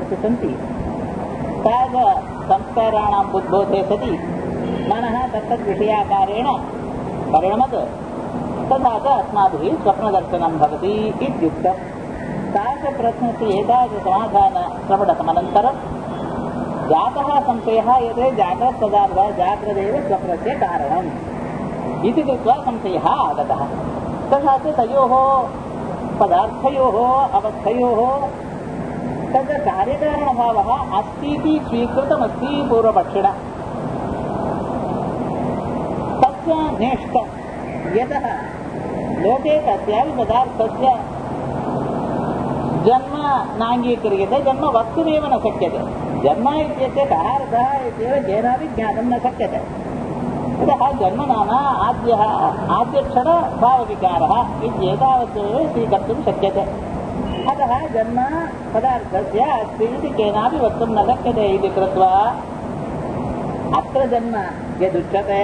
सन्ति तावत् संस्काराणाम् उद्बोधे सति मनः तत्तद्विषयाकारेण परिणमत् तथा च अस्माभिः स्वप्नदर्शनं भवति इत्युक्तम् तादृशप्रश्नस्य एतादृशसमाधानश्रवणसमनन्तरं जातः संशयः यत् जाग्रत्पदार्थः जाग्रदेव स्वप्नस्य कारणम् इति कृत्वा संशयः आगतः तथा च तयोः पदार्थयोः अवस्थयोः तत्र कार्यकारणभावः अस्तीति स्वीकृतमस्ति पूर्वपक्षिणा तस्य नेष्टं यतः लोके कस्यापि पदार्थस्य जन्म नाङ्गीक्रियते जन्म वक्तुमेव न शक्यते जन्म इत्यस्य कः अर्थः इत्येव केनापि ज्ञातुं न शक्यते अतः जन्म नाम आद्यः आद्यक्षणभावविकारः इत्येतावदेव स्वीकर्तुं शक्यते अतः जन्म पदार्थस्य अस्ति इति केनापि वक्तुं न शक्यते इति कृत्वा अत्र जन्म यदुच्यते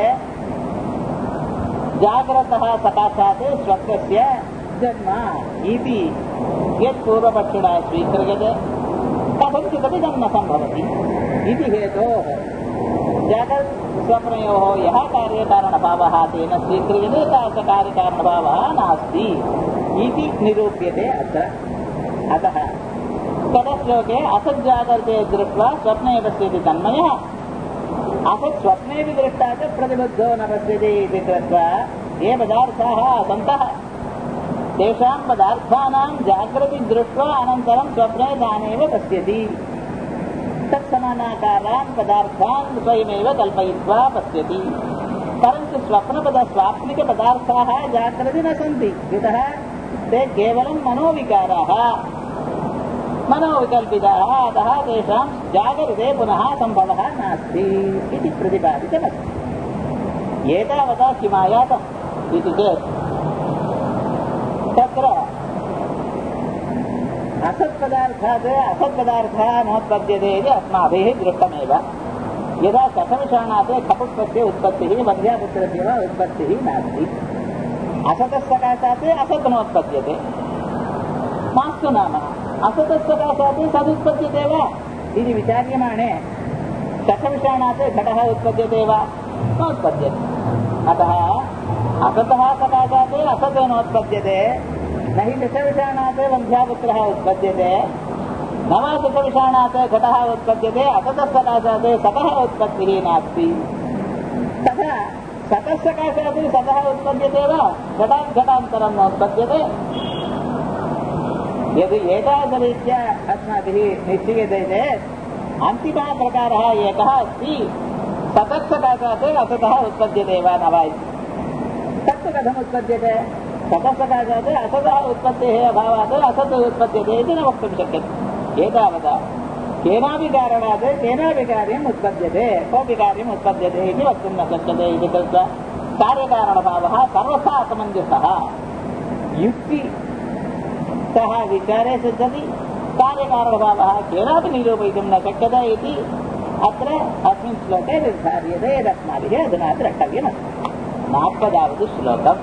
जाग्रतः सकाशात् स्वप्नस्य जन्म इति यत् पूर्वपक्षिणा स्वीक्रियते कथञ्चिदपि जन्म सम्भवति इति हेतोः जगत् स्वप्नयोः यः कार्यकारणभावः तेन स्वीक्रियते तादृश कार्यकारणभावः नास्ति इति निरूप्यते अत्र अतः तदश्लोके असज्जागर्ते दृष्ट्वा स्वप्ने पश्यति तन्मयः असत् स्वप्नेपि दृष्टा च प्रतिबद्धो न पश्यति इति कृत्वा ये पदार्थाः सन्तः तेषां पदार्थानां जागृति दृष्ट्वा अनन्तरं स्वप्ने तानेव पश्यति तत्समानाकारान् पदार्थान् स्वयमेव कल्पयित्वा पश्यति परन्तु स्वप्नपद स्वाप्निकपदार्थाः जागृति न सन्ति यतः ते केवलं मनोविकाराः मनोविकल्पिताः अतः तेषां जागृते पुनः सम्भवः नास्ति इति प्रतिपादितमस्ति एतावता किमायातम् इति चेत् तत्र असत्पदार्थात् असत्पदार्थः नोत्पद्यते इति अस्माभिः दृष्टमेव यदा कथविषाणात् खपुष्पस्य उत्पत्तिः वध्यापुत्रस्य वा उत्पत्तिः नास्ति असतः सकाशात् असत् नोत्पद्यते मास्तु नाम असतः सकाशात् सदुत्पद्यते वा इति विचार्यमाणे शतविषाणात् घटः उत्पद्यते वा नोत्पद्यते अतः असतः सकाशात् असत् नोत्पद्यते न हि दशविषाणात् वन्ध्यापुत्रः उत्पद्यते न वा दशविषाणात् घटः उत्पद्यते असतः सकाशात् सतः उत्पत्तिः नास्ति तथा सतः सकाशात् सतः उत्पद्यते वा घटात् घटान्तरं नोत्पद्यते यदि एतादृरीत्या अस्माभिः निश्चीयते चेत् अन्तिमः प्रकारः एकः अस्ति सतः सकाशात् असतः उत्पद्यते वा न वा इति तत्तु कथम् उत्पद्यते सतः सकाशात् असतः उत्पत्तेः अभावात् असत् उत्पद्यते इति न वक्तुं शक्यते एतावता केनापि कारणात् केनापि कार्यम् उत्पद्यते कोऽपि कार्यम् उत्पद्यते इति वक्तुं न शक्यते इति कृत्वा कार्यकारणभावः सर्वथा असमञ्जसः युक्ति सः विचारे सिद्धति कार्यकारणभावः केनापि निरूपयितुं न शक्यते इति अत्र अस्मिन् श्लोके निर्धार्यते यदस्माभिः अधुना द्रष्टव्यमस्ति नाற்பதாவது श्लोकम्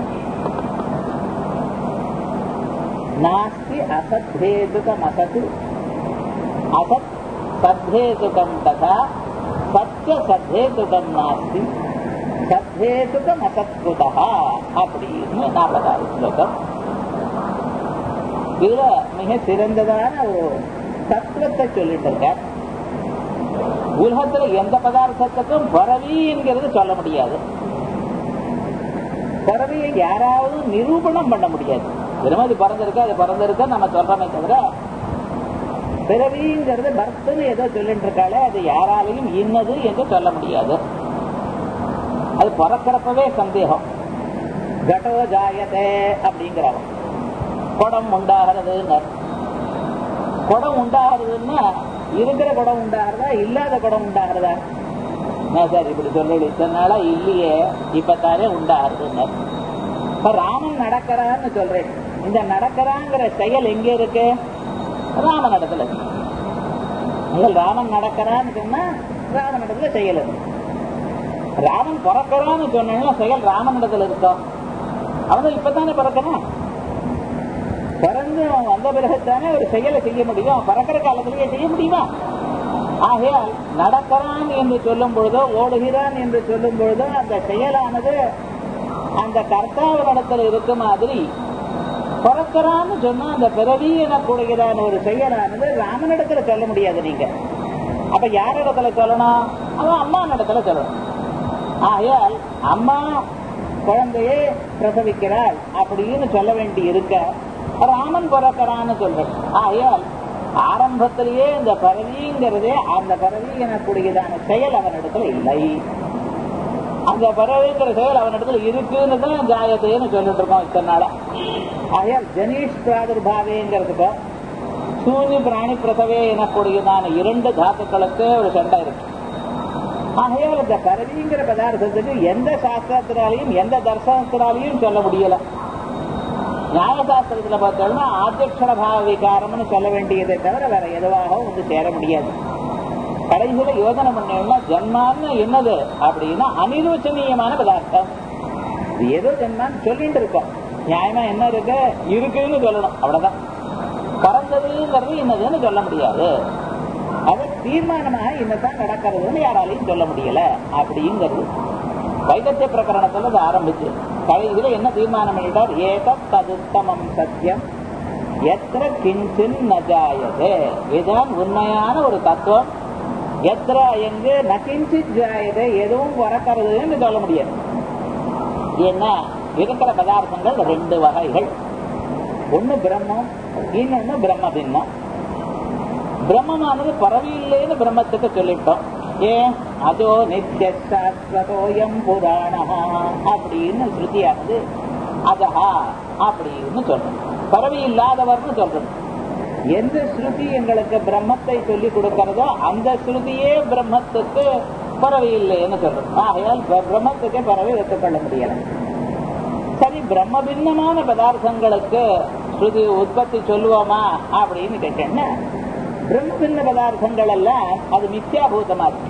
नास्ति असद्धेतुकमसत् असत् सद्धेतुकं तथा சத்தியசத்தேதுகம் நாஸ்தி சத்தேதுகம் அசத்குதா அப்படின்னு நாற்பதாவது ஸ்லோகம் இதுல மிக சிறந்ததான ஒரு தத்துவத்தை சொல்லிட்டு இருக்கார் உலகத்துல எந்த பதார்த்தத்துக்கும் பிறவிங்கிறது சொல்ல முடியாது பிறவியை யாராவது நிரூபணம் பண்ண முடியாது வெறும் அது பிறந்திருக்கு அது பிறந்திருக்கு நம்ம சொல்றோமே தவிர பிறவிங்கிறது பர்த்னு ஏதோ சொல்லிட்டு இருக்காளே அது யாராலையும் இன்னது என்று சொல்ல முடியாது அது பிறக்கிறப்பவே சந்தேகம் கடோ ஜாயதே அப்படிங்கிறவன் குடம் உண்டாகிறதுன்னு குடம் உண்டாகிறதுன்னா இருக்கிற குடம் உண்டாகிறதா இல்லாத குடம் உண்டாகிறதா என்ன சார் இப்படி சொல்லி இத்தனை நாளா இல்லையே இப்பத்தானே உண்டாகிறதுன்னு இப்ப ராமன் நடக்கிறான்னு சொல்றேன் இந்த நடக்கிறாங்கிற செயல் எங்க இருக்கு ராமன் இடத்துல இருக்கு நீங்கள் ராமன் நடக்கிறான்னு சொன்னா ராமன் இடத்துல செயல் இருக்கு ராமன் பிறக்கிறான்னு சொன்னா செயல் ராமன் இடத்துல இருக்கா அவன் இப்பதானே பிறக்கணும் பிறந்து அவன் வந்த பிறகுத்தானே ஒரு செயலை செய்ய முடியும் பறக்கிற காலத்திலேயே செய்ய முடியுமா ஆகையால் நடக்கிறான் என்று சொல்லும் பொழுதோ ஓடுகிறான் என்று சொல்லும் பொழுதோ அந்த செயலானது அந்த கர்த்தாவினிடத்தில் இருக்க மாதிரி பிறக்கிறான்னு சொன்னா அந்த பிறவி எனக்கூடியதான ஒரு செயலானது ராமனிடத்துல சொல்ல முடியாது நீங்க அப்ப யாரிடத்துல சொல்லணும் அவன் அம்மா இடத்துல சொல்லணும் ஆகையால் அம்மா குழந்தையை பிரசவிக்கிறாள் அப்படின்னு சொல்ல வேண்டி இருக்க ராமன் பிறக்கிறான்னு சொல்றேன் ஆகையால் ஆரம்பத்திலேயே இந்த பறவைங்கிறதே அந்த பறவை எனக்கூடியதான செயல் அவனிடத்துல இல்லை அந்த பறவைங்கிற செயல் அவனிடத்துல இருக்குன்னு தான் ஜாயத்தைன்னு சொல்லிட்டு இருக்கோம் இத்தனை நாளா ஆகையால் ஜனீஷ் பிராதுர்பாவேங்கிறதுக்கு சூரிய பிராணி பிரசவே எனக்கூடியதான இரண்டு தாத்துக்களுக்கு ஒரு சண்டை இருக்கு ஆகையால் இந்த பரவிங்கிற பதார்த்தத்துக்கு எந்த சாஸ்திரத்தினாலையும் எந்த தர்சனத்தினாலையும் சொல்ல முடியல நியாயசாஸ்திரத்துல பார்த்தோம்னா ஆத்தியக்ஷர பாவ விகாரம்னு சொல்ல வேண்டியதை தவிர வேற எதுவாகவும் வந்து சேர முடியாது கடைசியில யோசனை பண்ணோம்னா ஜன்மான்னு என்னது அப்படின்னா அனிர்வச்சனீயமான பதார்த்தம் இது ஏதோ ஜன்மான்னு சொல்லிட்டு இருக்கோம் நியாயமா என்ன இருக்கு இருக்குன்னு சொல்லணும் அவ்வளவுதான் பறந்ததுங்கிறது என்னதுன்னு சொல்ல முடியாது அது தீர்மானமாக இன்னதான் நடக்கிறதுன்னு யாராலையும் சொல்ல முடியல அப்படிங்கிறது வைகத்திய பிரகரணத்துல அது ஆரம்பிச்சு கடைசியில என்ன தீர்மானம் பண்ணிட்டார் ஏக ததுத்தமம் சத்தியம் எத்திர கிஞ்சின் நஜாயதே இதுதான் உண்மையான ஒரு தத்துவம் எத்திர எங்கு நகிஞ்சித் ஜாயதே எதுவும் பிறக்கிறதுன்னு சொல்ல முடியாது என்ன இருக்கிற பதார்த்தங்கள் ரெண்டு வகைகள் ஒண்ணு பிரம்மம் இன்னொன்னு பிரம்ம பின்னம் பிரம்மமானது பறவையில்லைன்னு பிரம்மத்துக்கு சொல்லிட்டோம் ஏன் அதோ நித்திய சாஸ்வதோயம் புராணா அப்படின்னு ஸ்ருதியானது அதஹா அப்படின்னு சொல்றோம் பறவை இல்லாதவர்னு சொல்றோம் எந்த ஸ்ருதி எங்களுக்கு பிரம்மத்தை சொல்லி கொடுக்கிறதோ அந்த ஸ்ருதியே பிரம்மத்துக்கு பறவை இல்லைன்னு சொல்றோம் ஆகையால் பிரம்மத்துக்கே பறவை வைத்துக்கொள்ள முடியல சரி பிரம்ம பின்னமான பதார்த்தங்களுக்கு ஸ்ருதி உற்பத்தி சொல்லுவோமா அப்படின்னு கேட்டேன்னா பிரம்ம பின்ன பதார்த்தங்கள் எல்லாம் அது மித்யாபூதமா இருக்கு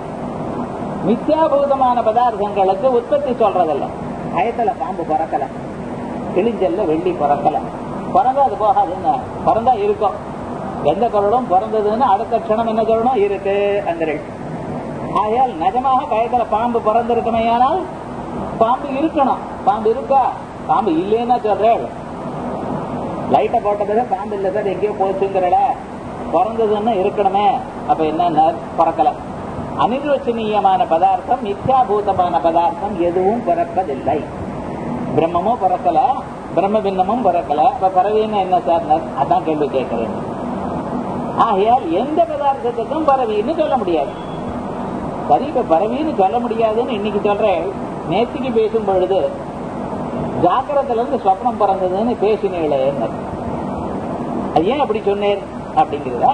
மித்யாபூதமான பதார்த்தங்களுக்கு உற்பத்தி சொல்றதில்ல பயத்துல பாம்பு பிறக்கல கிழிஞ்சல்ல வெள்ளி பிறக்கல பிறந்தா அது போகாதுன்னு பிறந்தா இருக்கும் எந்த பொருளும் பிறந்ததுன்னு அடுத்த க்ஷணம் என்ன சொல்லணும் இருக்கு அந்த ஆகையால் நிஜமாக கயத்துல பாம்பு பிறந்திருக்குமையானால் பாம்பு இருக்கணும் பாம்பு இருக்கா பாம்பு இல்லைன்னா சொல்றேன் லைட்டை போட்டதுல பாம்பு இல்லை சார் எங்கேயோ போச்சுங்கிறல பிறந்ததுன்னு இருக்கணுமே அப்ப என்ன பிறக்கல அனிர்வச்சனீயமான பதார்த்தம் மித்யாபூதமான பதார்த்தம் எதுவும் பிறப்பதில்லை பிரம்மமும் பிறக்கல பிரம்ம பின்னமும் பிறக்கல இப்ப பறவைன்னு என்ன சார் அதான் கேள்வி கேட்கிறேன் ஆகையால் எந்த பதார்த்தத்துக்கும் பறவைன்னு சொல்ல முடியாது சரி இப்ப பறவைன்னு சொல்ல முடியாதுன்னு இன்னைக்கு சொல்றேன் நேற்றுக்கு பேசும் பொழுது ஜாக்கிரத்துல இருந்து சொப்னம் பிறந்ததுன்னு பேசினீங்களே அது ஏன் அப்படி சொன்னேன் அப்படிங்கிறதா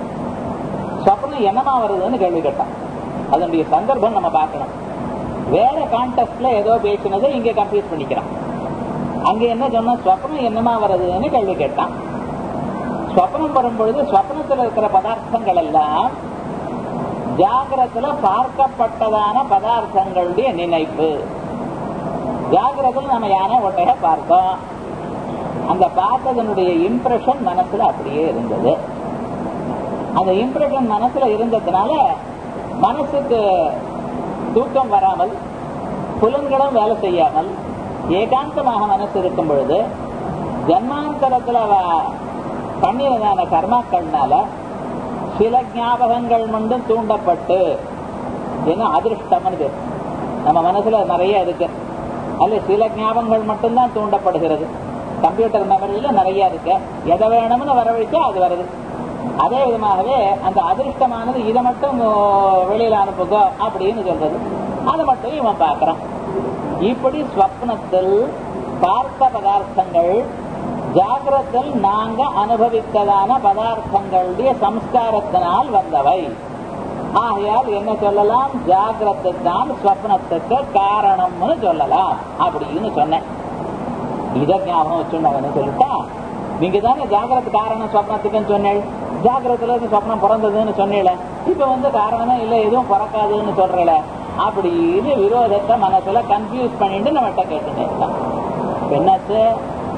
சொப்னம் என்னமா வருதுன்னு கேள்வி கேட்டான் அதனுடைய சந்தர்ப்பம் நம்ம பார்க்கணும் வேற கான்டெஸ்ட்ல ஏதோ பேசினதை இங்க கம்ப்ளீட் பண்ணிக்கிறான் அங்க என்ன சொன்னா ஸ்வப்னம் என்னமா வருதுன்னு கேள்வி கேட்டான் ஸ்வப்னம் வரும்பொழுது ஸ்வப்னத்தில் இருக்கிற பதார்த்தங்கள் எல்லாம் ஜாகிரத்துல பார்க்கப்பட்டதான பதார்த்தங்களுடைய நினைப்பு ஜாகிரத்தில் நம்ம யானை ஒட்டைய பார்த்தோம் அந்த பார்த்ததனுடைய இம்ப்ரெஷன் மனசுல அப்படியே இருந்தது அந்த இம்ப்ரெஷன் மனசுல இருந்ததுனால மனசுக்கு தூக்கம் வராமல் புலன்களும் வேலை செய்யாமல் ஏகாந்தமாக மனசு இருக்கும் பொழுது ஜன்மாந்தரத்துல பண்ணினதான கர்மாக்கள்னால சில ஞாபகங்கள் மட்டும் தூண்டப்பட்டு என்ன அதிருஷ்டம்னு பேர் நம்ம மனசுல நிறைய இருக்கு அல்ல சில ஞாபகங்கள் மட்டும்தான் தூண்டப்படுகிறது கம்ப்யூட்டர் மெமரியில நிறைய இருக்கு எதை வேணும்னு வரவழைச்சா அது வருது அதே விதமாகவே அந்த அதிர்ஷ்டமானது இதை மட்டும் வெளியில அனுப்புக அப்படின்னு சொல்றது அதை மட்டும் இவன் பார்க்கறான் இப்படி ஸ்வப்னத்தில் பார்த்த பதார்த்தங்கள் ஜாகிரத்தில் நாங்க அனுபவித்ததான பதார்த்தங்களுடைய சம்ஸ்காரத்தினால் வந்தவை ஆகையால் என்ன சொல்லலாம் ஜாகிரத்துக்கு தான் ஸ்வப்னத்துக்கு காரணம்னு சொல்லலாம் அப்படின்னு சொன்னேன் இத ஞாபகம் வச்சுன்னு சொல்லிட்டா நீங்க தானே ஜாகிரத காரணம் சொப்னத்துக்குன்னு சொன்னேன் ஜாகிரத்துல இருந்து சொப்னம் பிறந்ததுன்னு சொன்னீல இப்ப வந்து காரணமே இல்ல எதுவும் பிறக்காதுன்னு சொல்றல அப்படின்னு விரோதத்தை மனசுல கன்ஃபியூஸ் பண்ணிட்டு நம்மகிட்ட கேட்டுட்டே இருக்கான் என்னாச்சு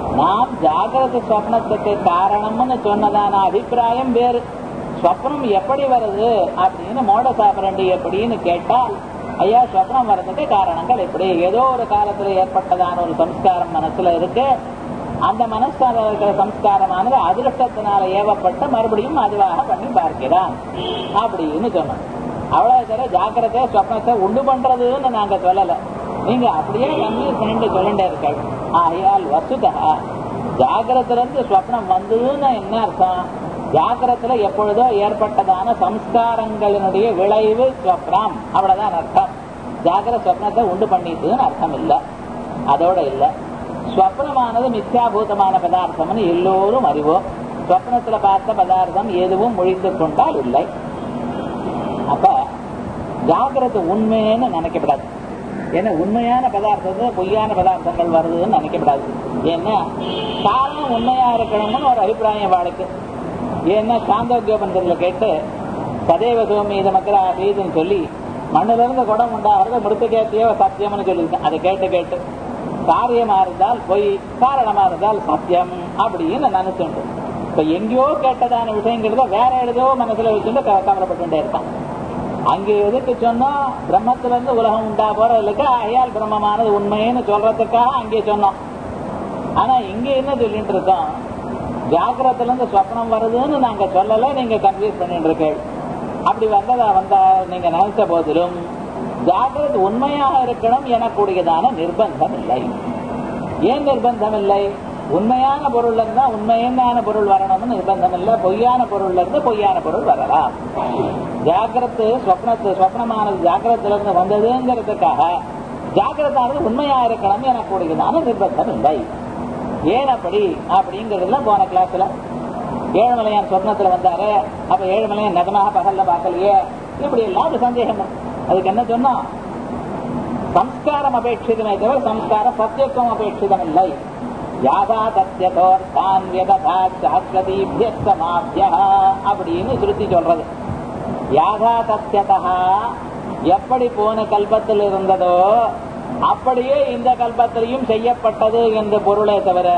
நாம் ஜாகிரத சொப்னத்துக்கு காரணம்னு சொன்னதான அபிப்பிராயம் வேறு சொப்னம் எப்படி வருது அப்படின்னு மோட சாப்பிரண்டி எப்படின்னு கேட்டால் ஐயா சொப்னம் வர்றதுக்கு காரணங்கள் எப்படி ஏதோ ஒரு காலத்துல ஏற்பட்டதான ஒரு சம்ஸ்காரம் மனசுல இருக்கு அந்த மனசுல இருக்கிற சம்ஸ்காரமானது அதிருஷ்டத்தினால ஏவப்பட்டு மறுபடியும் அதுவாக பண்ணி பார்க்கிறான் அப்படின்னு சொன்னோம் அவ்வளவு தர ஜாக்கிரதை சொப்னத்தை உண்டு பண்றதுன்னு நாங்க சொல்லல நீங்க அப்படியே கன்வியூஸ் பண்ணிட்டு சொல்லிட்டே இருக்க ஆகையால் வசுதா ஜாகிரத்துல இருந்து ஸ்வப்னம் வந்ததுன்னு என்ன அர்த்தம் ஜாகிரத்துல எப்பொழுதோ ஏற்பட்டதான சம்ஸ்காரங்களினுடைய விளைவு ஸ்வப்னம் அவ்வளவுதான் அர்த்தம் ஜாகிர ஸ்வப்னத்தை உண்டு பண்ணிட்டுன்னு அர்த்தம் இல்ல அதோட இல்ல ஸ்வப்னமானது மித்யாபூதமான பதார்த்தம்னு எல்லோரும் அறிவோம் ஸ்வப்னத்துல பார்த்த பதார்த்தம் எதுவும் முழித்துக் கொண்டால் இல்லை அப்ப ஜாகிரத உண்மைன்னு நினைக்கப்படாது ஏன்னா உண்மையான பதார்த்தத்தை பொய்யான பதார்த்தங்கள் வருதுன்னு நினைக்கப்படாது ஏன்னா காரணம் உண்மையா இருக்கணும்னு ஒரு அபிப்பிராயம் வாழ்க்கை ஏன்னா சாந்தோக்கியோபந்தத்துல கேட்டு சதேவ சோமி இது மக்கள் ஆசீதுன்னு சொல்லி மண்ணுல இருந்து குடம் உண்டாகிறது மிருத்துக்கேத்தியோ சத்தியம்னு சொல்லியிருக்கேன் அதை கேட்டு கேட்டு காரியமா இருந்தால் பொய் காரணமா இருந்தால் சத்தியம் அப்படின்னு நினைச்சுண்டு இப்ப எங்கேயோ கேட்டதான விஷயங்கிறத வேற எழுதோ மனசுல வச்சுட்டு கவலைப்பட்டுட்டே இருக்கான் அங்கே எதுக்கு சொன்னா பிரம்மத்துல இருந்து உலகம் உண்டா போற இல்லைக்கா அயால் பிரம்மமானது உண்மைன்னு சொல்றதுக்காக அங்கே சொன்னோம் ஆனா இங்க என்ன சொல்லிட்டு இருக்கோம் ஜாக்கிரத்துல இருந்து சொப்னம் வருதுன்னு நாங்க சொல்லல நீங்க கன்ஃபியூஸ் பண்ணிட்டு இருக்கேன் அப்படி வந்ததா வந்தா நீங்க நினைச்ச போதிலும் ஜாகிரத் உண்மையாக இருக்கணும் எனக்கூடியதான நிர்பந்தம் இல்லை ஏன் நிர்பந்தம் இல்லை உண்மையான பொருள்ல இருந்தா உண்மையான பொருள் வரணும்னு நிர்பந்தம் இல்லை பொய்யான பொருள்ல இருந்து பொய்யான பொருள் வரலாம் ஜாகிரத்து சொப்னத்து சொப்னமானது ஜாகிரத்துல இருந்து வந்ததுங்கிறதுக்காக ஜாகிரதானது உண்மையா இருக்கணும் எனக்கூடியதான நிர்பந்தம் இல்லை ஏன் அப்படி அப்படிங்கறதுலாம் போன கிளாஸ்ல ஏழுமலையான் சொப்னத்துல வந்தாரு அப்ப ஏழுமலையான் நகமாக பகல்ல பார்க்கலையே இப்படி எல்லாம் ஒரு சந்தேகம் அதுக்கு என்ன சொன்னோம் சம்ஸ்காரம் அபேட்சிதமே தவிர சம்ஸ்காரம் பிரத்யேகம் அபேட்சிதம் இல்லை யாதா தத்தியதோர்தான் வியதா சாஸ்வதீபியஸ்தமாபிய அப்படின்னு சுருத்தி சொல்றது யாதா தத்தியதா எப்படி போன கல்பத்தில் இருந்ததோ அப்படியே இந்த கல்பத்திலையும் செய்யப்பட்டது என்ற பொருளே தவிர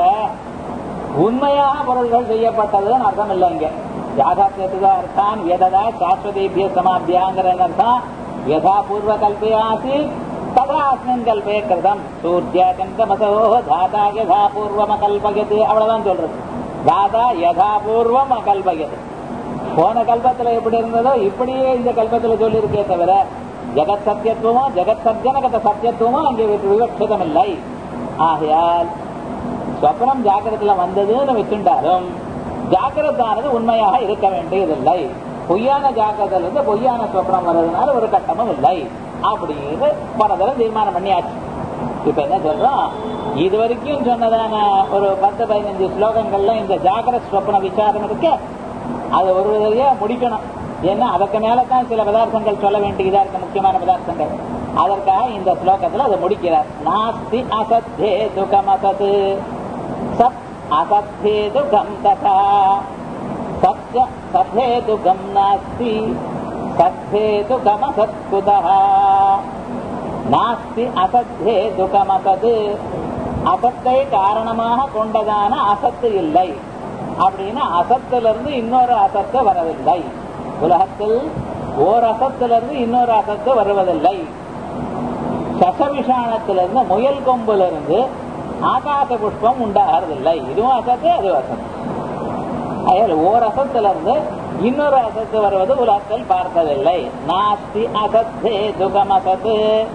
உண்மையான பொருள்கள் செய்யப்பட்டதுன்னு அர்த்தம் இல்லை இங்க யாதாத்தியத்துக்கு அர்த்தம் எததா சாஸ்வதீபிய சமாபியாங்கிற அர்த்தம் யதா பூர்வ கல்பே ஆசீத் ததா அஸ்மின் கல்பே கிருதம் சூர்யா சந்திரமசோ தாதா யதா பூர்வம் அகல்பயது அவ்வளவுதான் சொல்றது தாதா யதா பூர்வம் அகல்பயது போன கல்பத்துல எப்படி இருந்ததோ இப்படியே இந்த கல்பத்துல சொல்லியிருக்கே தவிர ஜெகத் சத்தியத்துவமோ ஜெகத் சத்தியனகத சத்தியத்துவமோ அங்கே விவட்சிதம் இல்லை ஆகையால் சொப்னம் ஜாக்கிரத்துல வந்ததுன்னு வச்சுட்டாலும் ஜாக்கிரதானது உண்மையாக இருக்க வேண்டியதில்லை பொய்யான ஜாக்கிரதையில இருந்து பொய்யான சொப்னம் வர்றதுனால ஒரு கட்டமும் இல்லை அப்படின்னு பலதரம் தீர்மானம் பண்ணியாச்சு இப்ப என்ன சொல்றோம் இது வரைக்கும் சொன்னதான ஒரு பத்து பதினஞ்சு ஸ்லோகங்கள்ல இந்த ஜாகிரத் ஸ்வப்ன விசாரம் இருக்கு அதை ஒரு வழியா முடிக்கணும் ஏன்னா அதற்கு மேலதான் சில பதார்த்தங்கள் சொல்ல வேண்டியதா இருக்கு முக்கியமான பதார்த்தங்கள் அதற்காக இந்த ஸ்லோகத்துல அதை முடிக்கிறார் நாஸ்தி அசத்தே சுகம் அசத் சத் அசத்தே துகம் ததா சத்ய சத்தே துகம் நாஸ்தி சத்தே துகம் அசத்குதः நாஸ்தி அசத்தே துகம் அசத் அசத்தை காரணமாக கொண்டதான அசத்து இல்லை அப்படின்னு அசத்திலிருந்து இன்னொரு அசத்து வரவில்லை உலகத்தில் ஓர் அசத்திலிருந்து இன்னொரு அசத்து வருவதில்லை சசவிஷாணத்திலிருந்து முயல் கொம்பிலிருந்து ஆகாச புஷ்பம் உண்டாகிறதில்லை இதுவும் அசத்து அதுவும் அசத்து அயல் ஓர் அசத்திலிருந்து இன்னொரு அசத்து வருவது உலகத்தில் பார்த்ததில்லை நாஸ்தி அசத்தே துகம் அசத்து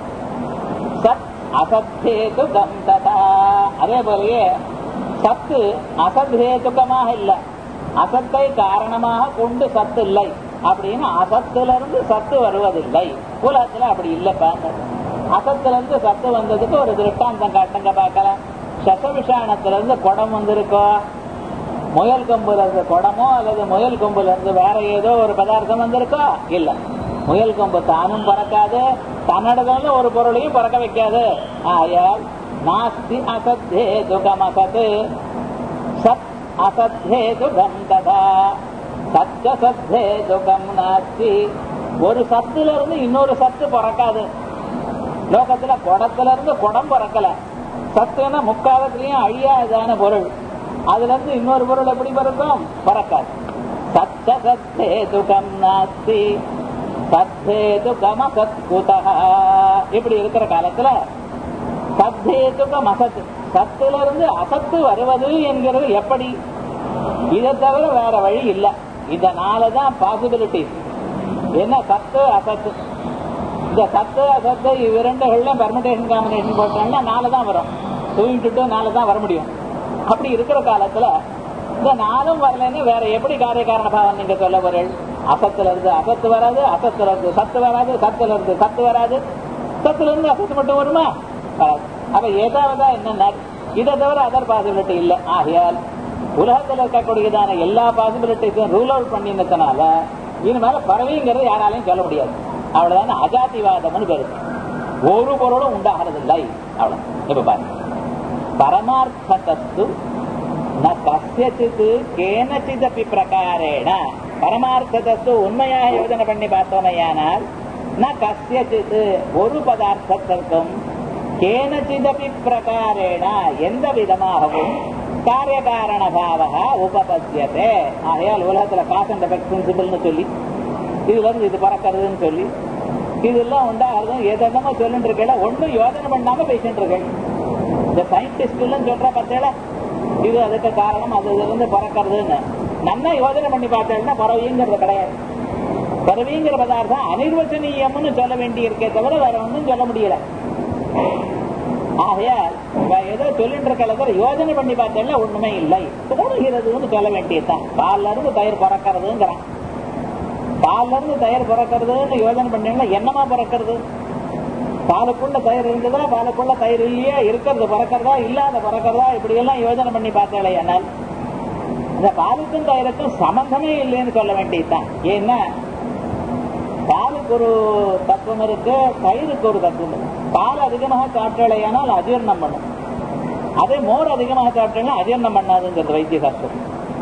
சத் அசத்தேதுகம் ததா அதே போலயே சத்து அசத்ஹேதுகமாக இல்லை அசத்தை காரணமாக கொண்டு சத்து இல்லை அப்படின்னு அசத்திலிருந்து சத்து வருவதில்லை உலகத்துல அப்படி இல்லப்பா அசத்திலிருந்து சத்து வந்ததுக்கு ஒரு திருஷ்டாந்தம் காட்டுங்க பார்க்கலாம் சசவிஷாணத்திலிருந்து குடம் வந்திருக்கோ முயல் கொம்புல இருந்து குடமோ அல்லது முயல் கொம்புல இருந்து வேற ஏதோ ஒரு பதார்த்தம் வந்திருக்கோ இல்ல முயல் கொம்பு தானும் பறக்காது தன்னடத்துல ஒரு பொருளையும் பறக்க வைக்காது ஆயால் நாஸ்தி அசத்தே துகம் அசத் சத் அசத்தே துகம் ததா சத்த சத்தே துகம் நாஸ்தி ஒரு சத்துல இருந்து இன்னொரு சத்து பிறக்காது லோகத்துல குடத்துல இருந்து குடம் பிறக்கல சத்துனா முக்காலத்திலையும் அழியாதான பொருள் அதுல இருந்து இன்னொரு பொருள் எப்படி பிறக்கும் பறக்காது சத்த சத்தே துகம் நாஸ்தி சத்தே துகம் அசத்குதா இப்படி இருக்கிற காலத்துல சத்தேதுகம் அசத்து சத்துல இருந்து அசத்து வருவது என்கிறது எப்படி இதை தவிர வேற வழி இல்லை இதனாலதான் பாசிபிலிட்டிஸ் என்ன சத்து அசத்து இந்த சத்து அசத்து இவ்விரண்டுகள்லாம் பெர்மிடேஷன் காம்பினேஷன் போட்டோம்னா நாலு தான் வரும் டூ இன்ட்டு டூ நாலு தான் வர முடியும் அப்படி இருக்கிற காலத்துல இந்த நாலும் வரலன்னு வேற எப்படி காரிய காரண பாவம் நீங்க சொல்ல போறீள் அசத்துல இருந்து அசத்து வராது அசத்துல இருந்து சத்து வராது சத்துல இருந்து சத்து வராது சத்துல இருந்து அசத்து மட்டும் வருமா வராது அப்ப ஏதாவதா என்னன்னா இதை தவிர அதர் பாசிபிலிட்டி இல்லை ஆகையால் உலகத்தில் இருக்கக்கூடியதான எல்லா பாசிபிலிட்டிஸும் ரூல் அவுட் பண்ணினதுனால இனிமேல பறவைங்கிறது யாராலையும் சொல்ல முடியாது அவ்வளவுதான் அஜாதிவாதம்னு பேரு ஒரு பொருளும் உண்டாகிறது இல்லை அவ்வளவு இப்ப பாருங்க பரமார்த்தத்து ந கசியச்சித் கேனச்சிதப்பி பிரகாரேண பரமார்த்தத்து உண்மையாக யோஜனை பண்ணி பார்த்தோமையானால் ந கசியச்சித் ஒரு பதார்த்தத்திற்கும் கேனச்சிதப்பி பிரகாரேண எந்த விதமாகவும் காரிய காரண பாவக உபபத்தியதே ஆகையால் உலகத்துல காஸ் அண்ட் எஃபெக்ட் பிரின்சிபிள்னு சொல்லி இதுல இருந்து இது பறக்கிறதுன்னு சொல்லி இதெல்லாம் உண்டாகிறது எதென்னமோ சொல்லிட்டு இருக்கேன் ஒன்னும் யோசனை பண்ணாம பேசிட்டு இருக்கேன் இந்த சயின்டிஸ்ட் எல்லாம் சொல்ற பார்த்தேல இது அதுக்கு காரணம் அது இதுல இருந்து பறக்கிறதுன்னு நல்லா யோசனை பண்ணி பார்த்தேன்னா பறவைங்கிறது கிடையாது பறவைங்கிற பதார்த்தம் அனிர்வச்சனீயம்னு சொல்ல வேண்டி இருக்கே தவிர வேற ஒன்றும் சொல்ல முடியல ஆகையால் ஏதோ சொல்லிட்டு இருக்கிறத யோஜனை பண்ணி பார்த்தேன்னா ஒண்ணுமே இல்லை தோணுகிறதுன்னு சொல்ல வேண்டியதுதான் பால்ல இருந்து தயிர் பறக்கிறதுங்கிறான் பால்ல இருந்து தயிர் பிறக்கிறதுன்னு யோஜனை பண்ணீங்கன்னா என்னமா பிறக்கிறது பாலுக்குள்ள தயிர் இருந்ததா பாலுக்குள்ள தயிர் இல்லையா இருக்கிறது பிறக்கிறதா இல்லாத பிறக்கிறதா இப்படி எல்லாம் யோஜனை பண்ணி பார்த்தேன் ஆனால் இந்த பாலுக்கும் தயிருக்கும் சம்பந்தமே இல்லைன்னு சொல்ல வேண்டியதுதான் ஏன்னா பாலுக்கு ஒரு தத்துவம் இருக்கு தயிருக்கு ஒரு தத்துவம் இருக்கு பால் அதிகமாக சாப்பிட்டாலேயானால் அஜீர்ணம் பண்ணும் அதே மோர் அதிகமாக சாப்பிட்டேன்னா அஜீர்ணம் பண்ணாதுங்கிறது வைத்திய சாஸ்திரம்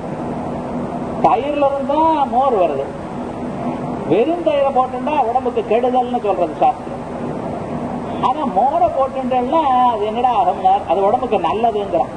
தயிர்ல இருந்தா மோர் வருது வெறும் தயிரை போட்டுட்டா உடம்புக்கு கெடுதல்னு சொல்றது சாஸ்திரம் ஆனா மோரை போட்டுட்டா அது என்னடா ஆகும் அது உடம்புக்கு நல்லதுங்கிறான்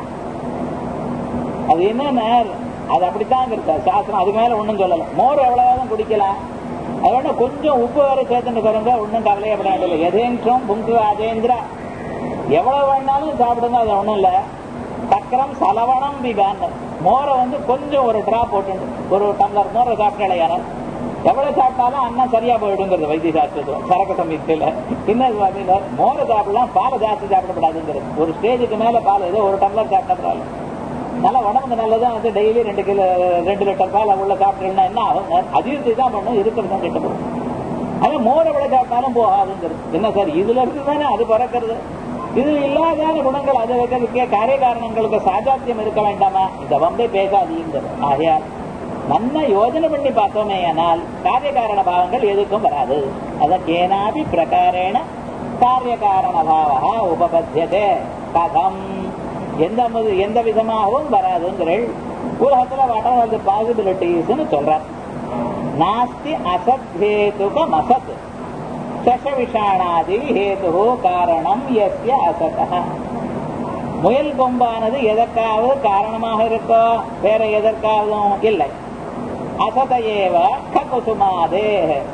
அது என்ன அது அப்படித்தான் சாஸ்திரம் அதுக்கு மேல ஒண்ணும் சொல்லல மோர் எவ்வளவுதான் குடிக்கலாம் அது வேணா கொஞ்சம் உப்பு வேற சேர்த்துட்டு பாருங்க ஒன்றும் கவலையப்பட வேண்டியது எதேன்றும் புங்கு அஜேந்திரா எவ்வளவு வேணாலும் சாப்பிடுங்க அது ஒண்ணும் இல்ல சக்கரம் சலவணம் பிபான் மோரை வந்து கொஞ்சம் ஒரு டிராப் போட்டு ஒரு டம்ளர் மோரை சாப்பிட்டாலே யாரும் எவ்வளவு சாப்பிட்டாலும் அண்ணன் சரியா போயிடுங்கிறது வைத்திய சாஸ்திரத்துல சரக்கு சமயத்துல இன்னும் பாத்தீங்கன்னா மோரை சாப்பிடலாம் பாலை ஜாஸ்தி சாப்பிடப்படாதுங்கிறது ஒரு ஸ்டேஜுக்கு மேல பால் ஏதோ ஒரு டம்ளர் சாப்பிட்டா நல்லா உடம்புக்கு நல்லதான் வந்து டெய்லி ரெண்டு கிலோ ரெண்டு லிட்டர் பால் உள்ள சாப்பிட்டீங்கன்னா என்ன ஆகும் அதிர்ச்சி தான் பண்ணும் இருக்கிறது தான் கெட்டு போகும் அது மோரை விட சாப்பிட்டாலும் போகாதுங்கிறது என்ன சார் இதுல இருந்து தானே அது பறக்கிறது இது இல்லாதான குணங்கள் அதை வைக்கிறதுக்கே காரிய காரணங்களுக்கு சாஜாத்தியம் இருக்க வேண்டாமா இந்த வம்பே பேசாதீங்கிறது ஆகையால் நம்ம யோஜனை பண்ணி பார்த்தோமே ஆனால் காரிய காரண பாவங்கள் எதுக்கும் வராது அதற்கேனாபி பிரகாரேண காரிய காரண பாவா உபபத்தியதே கதம் எந்த எந்த விதமாகவும் வராதுங்கிறள் உலகத்துல வாட் ஆர் தி பாசிபிலிட்டிஸ்னு சொல்றார் நாஸ்தி அசத் ஹேதுகம் அசத் சஷ விஷாணாதி ஹேது காரணம் எஸ்ய அசத முயல் கொம்பானது எதற்காவது காரணமாக இருக்கோ வேற எதற்காகவும் இல்லை அசதையேவ குசுமாதே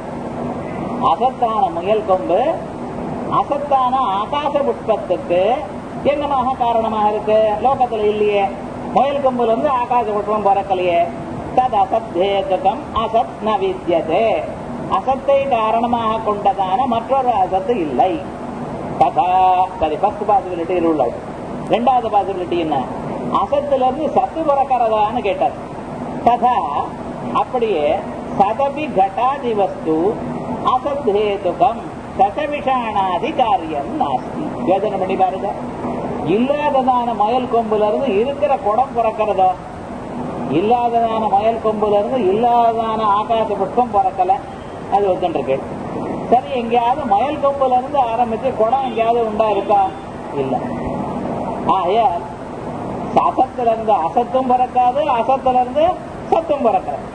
அசத்தான முயல் கொம்பு அசத்தான ஆகாச புஷ்பத்துக்கு என்னமாக காரணமாக இருக்கு லோகத்துல இல்லையே முயல் கொம்புல இருந்து ஆகாச புஷ்பம் பிறக்கலையே தத் அசத்தேகம் அசத் ந வித்தியதே அசத்தை காரணமாக கொண்டதான மற்றொரு அசத்து இல்லை கதா சரி ஃபர்ஸ்ட் பாசிபிலிட்டி ரூல் அவுட் ரெண்டாவது பாசிபிலிட்டி என்ன அசத்துல இருந்து சத்து பிறக்கிறதான்னு கேட்டார் ததா அப்படியே சதபி கட்டாதி வஸ்து அசத்ஹேதுகம் சசவிஷாணாதி காரியம் நாஸ்தி யோஜனை பண்ணி பாருங்க இல்லாததான மயல் கொம்புல இருந்து இருக்கிற குடம் பிறக்கிறதோ இல்லாததான மயல் கொம்புல இருந்து இல்லாததான ஆகாச புஷ்பம் பிறக்கல அது ஒத்துருக்கு சரி எங்கேயாவது மயல் கொம்புல இருந்து ஆரம்பிச்சு குடம் எங்கேயாவது உண்டா இருக்கா இல்ல ஆகையால் அசத்துல இருந்து அசத்தும் பிறக்காது அசத்துல இருந்து சத்தும் பிறக்கிறது